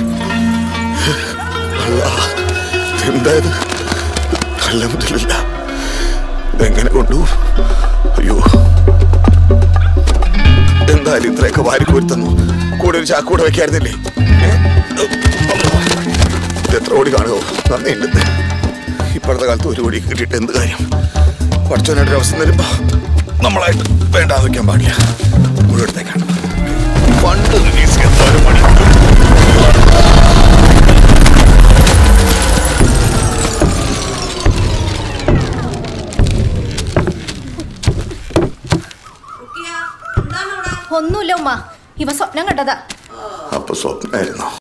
അല്ലാ, എന്തായത് അല്ലമില്ല ഇതെങ്ങനെ കൊണ്ടു അയ്യോ എന്തായാലും ഇത്രയൊക്കെ വാരിക്കോരി തന്നു കൂടെ ഒരു ചാക്കൂടെ വെക്കായിരുന്നില്ലേ ഏ? അല്ലാ. ഇത് എത്ര കോടി കാണുമോ നന്ദിയുണ്ട് ഇപ്പോഴത്തെ കാലത്ത് ഒരു കോടി കിട്ടിയിട്ട് എന്ത് കാര്യം പഠിച്ചവനായിട്ടൊരു അവസ്ഥ വരുമ്പോ നമ്മളായിട്ട് വേണ്ടാതെ വെക്കാൻ പാടില്ല മുഴുവടുത്തേക്കാണ് ഫണ്ട് റിലീസ് ചെയ്യാൻ ഒരു മണി ഒന്നുമില്ല ഉമ്മ ഇവ സ്വപ്നം കണ്ടതാ അപ്പൊ സ്വപ്നമായിരുന്നോ